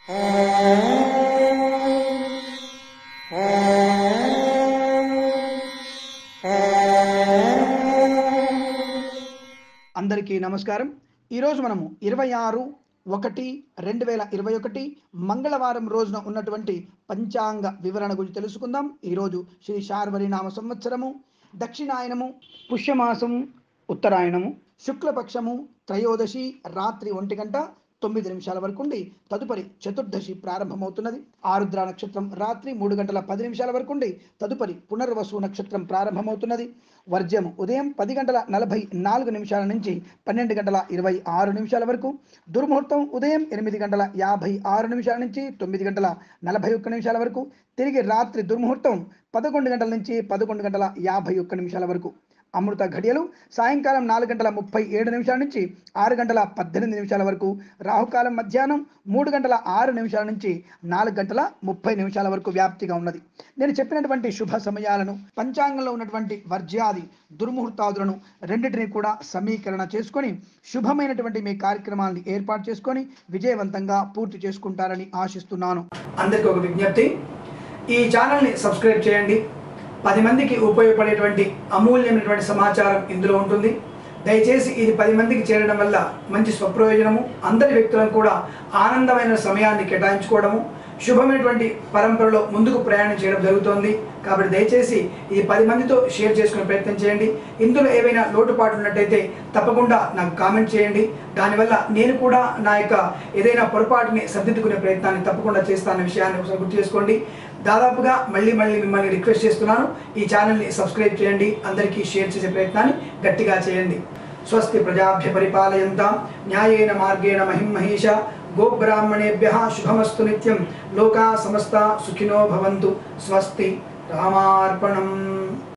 అందరికీ నమస్కారం ఈరోజు మనము ఇరవై ఆరు ఒకటి రెండు వేల ఇరవై ఒకటి మంగళవారం రోజున ఉన్నటువంటి పంచాంగ వివరణ గురించి తెలుసుకుందాం ఈరోజు శ్రీ శార్వరి నామ సంవత్సరము దక్షిణాయనము పుష్యమాసము ఉత్తరాయణము శుక్లపక్షము త్రయోదశి రాత్రి ఒంటి గంట తొమ్మిది నిమిషాల వరకు ఉండి తదుపరి చతుర్దశి ప్రారంభమవుతున్నది ఆరుద్ర నక్షత్రం రాత్రి మూడు గంటల పది నిమిషాల వరకు ఉండి తదుపరి పునర్వసు నక్షత్రం ప్రారంభమవుతున్నది వర్జ్యము ఉదయం పది గంటల నలభై నాలుగు నిమిషాల నుంచి పన్నెండు గంటల ఇరవై ఆరు నిమిషాల వరకు దుర్ముహూర్తం ఉదయం ఎనిమిది గంటల యాభై ఆరు నిమిషాల నుంచి తొమ్మిది గంటల నలభై ఒక్క నిమిషాల వరకు తిరిగి రాత్రి దుర్ముహూర్తం పదకొండు గంటల నుంచి పదకొండు గంటల యాభై ఒక్క నిమిషాల వరకు అమృత ఘడియలు సాయంకాలం నాలుగు గంటల ముప్పై ఏడు నిమిషాల నుంచి ఆరు గంటల పద్దెనిమిది నిమిషాల వరకు రాహుకాలం మధ్యాహ్నం మూడు గంటల ఆరు నిమిషాల నుంచి నాలుగు గంటల ముప్పై నిమిషాల వరకు వ్యాప్తిగా ఉన్నది నేను చెప్పినటువంటి శుభ సమయాలను పంచాంగంలో ఉన్నటువంటి వర్జ్యాది దుర్ముహూర్తాదులను రెండింటినీ కూడా సమీకరణ చేసుకొని శుభమైనటువంటి మీ కార్యక్రమాలను ఏర్పాటు చేసుకొని విజయవంతంగా పూర్తి చేసుకుంటారని ఆశిస్తున్నాను అందరికీ ఒక విజ్ఞప్తి ఈ ఛానల్ని సబ్స్క్రైబ్ చేయండి పది మందికి ఉపయోగపడేటువంటి అమూల్యమైనటువంటి సమాచారం ఇందులో ఉంటుంది దయచేసి ఇది పది మందికి చేరడం వల్ల మంచి స్వప్రయోజనము అందరి వ్యక్తులను కూడా ఆనందమైన సమయాన్ని కేటాయించుకోవడము శుభమైనటువంటి పరంపరలో ముందుకు ప్రయాణం చేయడం జరుగుతోంది కాబట్టి దయచేసి ఇది పది మందితో షేర్ చేసుకునే ప్రయత్నం చేయండి ఇందులో ఏవైనా లోటుపాట్లు ఉన్నట్టయితే తప్పకుండా నాకు కామెంట్ చేయండి దానివల్ల నేను కూడా నా యొక్క ఏదైనా పొరపాటుని సర్దిద్దుకునే ప్రయత్నాన్ని తప్పకుండా చేస్తానన్న విషయాన్ని ఒకసారి గుర్తు చేసుకోండి దాదాపుగా మళ్ళీ మళ్ళీ మిమ్మల్ని రిక్వెస్ట్ చేస్తున్నాను ఈ ఛానల్ని సబ్స్క్రైబ్ చేయండి అందరికీ షేర్ చేసే ప్రయత్నాన్ని గట్టిగా చేయండి స్వస్తి ప్రజాభ్య పరిపాలయంతాం న్యాయేన మార్గేణ మహిం మహేష గోబ్రాహ్మణేభ్య శుభమస్తు నిత్యం లోకా సమస్త సుఖినో భవంతు స్వస్తి రామార్పణం